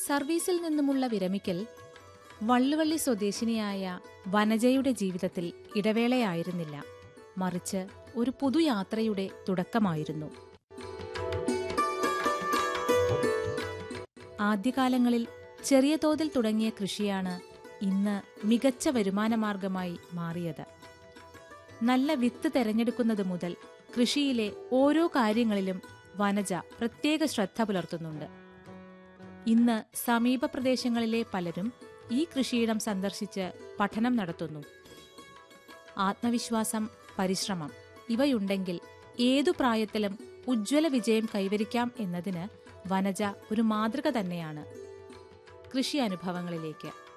സർവീസിൽ നിന്നുമുള്ള വിരമിക്കൽ വള്ളുവള്ളി സ്വദേശിനിയായ വനജയുടെ ജീവിതത്തിൽ ഇടവേളയായിരുന്നില്ല മറിച്ച് ഒരു പുതുയാത്രയുടെ തുടക്കമായിരുന്നു ആദ്യകാലങ്ങളിൽ ചെറിയ തോതിൽ തുടങ്ങിയ കൃഷിയാണ് ഇന്ന് മികച്ച വരുമാനമാർഗമായി മാറിയത് നല്ല വിത്ത് തെരഞ്ഞെടുക്കുന്നത് മുതൽ കൃഷിയിലെ ഓരോ കാര്യങ്ങളിലും വനജ പ്രത്യേക ശ്രദ്ധ പുലർത്തുന്നുണ്ട് ഇന്ന് സമീപ പ്രദേശങ്ങളിലെ പലരും ഈ കൃഷിയിടം സന്ദർശിച്ച് പഠനം നടത്തുന്നു ആത്മവിശ്വാസം പരിശ്രമം ഇവയുണ്ടെങ്കിൽ ഏതു പ്രായത്തിലും ഉജ്ജ്വല വിജയം കൈവരിക്കാം എന്നതിന് വനജ ഒരു മാതൃക തന്നെയാണ് കൃഷി അനുഭവങ്ങളിലേക്ക്